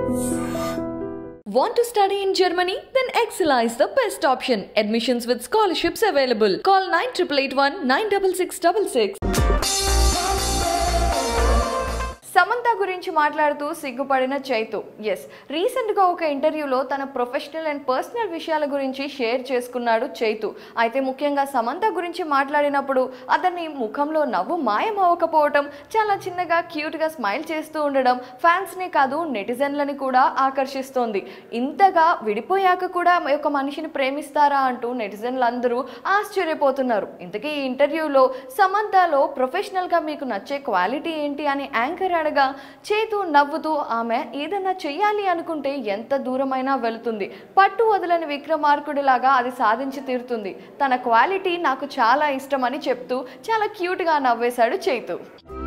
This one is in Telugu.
Want to study in Germany? Then Excella is the best option. Admissions with scholarships available. Call 9881 96666. Samantha గురించి మాట్లాడుతూ సిగ్గుపడిన చైతు ఎస్ రీసెంట్గా ఒక ఇంటర్వ్యూలో తన ప్రొఫెషనల్ అండ్ పర్సనల్ విషయాల గురించి షేర్ చేసుకున్నాడు చైతు అయితే ముఖ్యంగా సమంత గురించి మాట్లాడినప్పుడు అతని ముఖంలో నవ్వు మాయం అవ్వకపోవటం చాలా చిన్నగా క్యూట్గా స్మైల్ చేస్తూ ఉండడం ఫ్యాన్స్ని కాదు నెటిజన్లని కూడా ఆకర్షిస్తోంది ఇంతగా విడిపోయాక కూడా ఒక మనిషిని ప్రేమిస్తారా అంటూ నెటిజన్లు అందరూ ఆశ్చర్యపోతున్నారు ఇంతకీ ఈ ఇంటర్వ్యూలో సమంతలో ప్రొఫెషనల్గా మీకు నచ్చే క్వాలిటీ ఏంటి అని యాంకర్ అడగా చేతు నవ్వుతూ ఆమె ఏదన్నా చెయ్యాలి అనుకుంటే ఎంత దూరమైనా వెళుతుంది పట్టు వదలని విక్రమార్కుడిలాగా అది సాధించి తీరుతుంది తన క్వాలిటీ నాకు చాలా ఇష్టమని చెప్తూ చాలా క్యూట్గా నవ్వేశాడు చేతు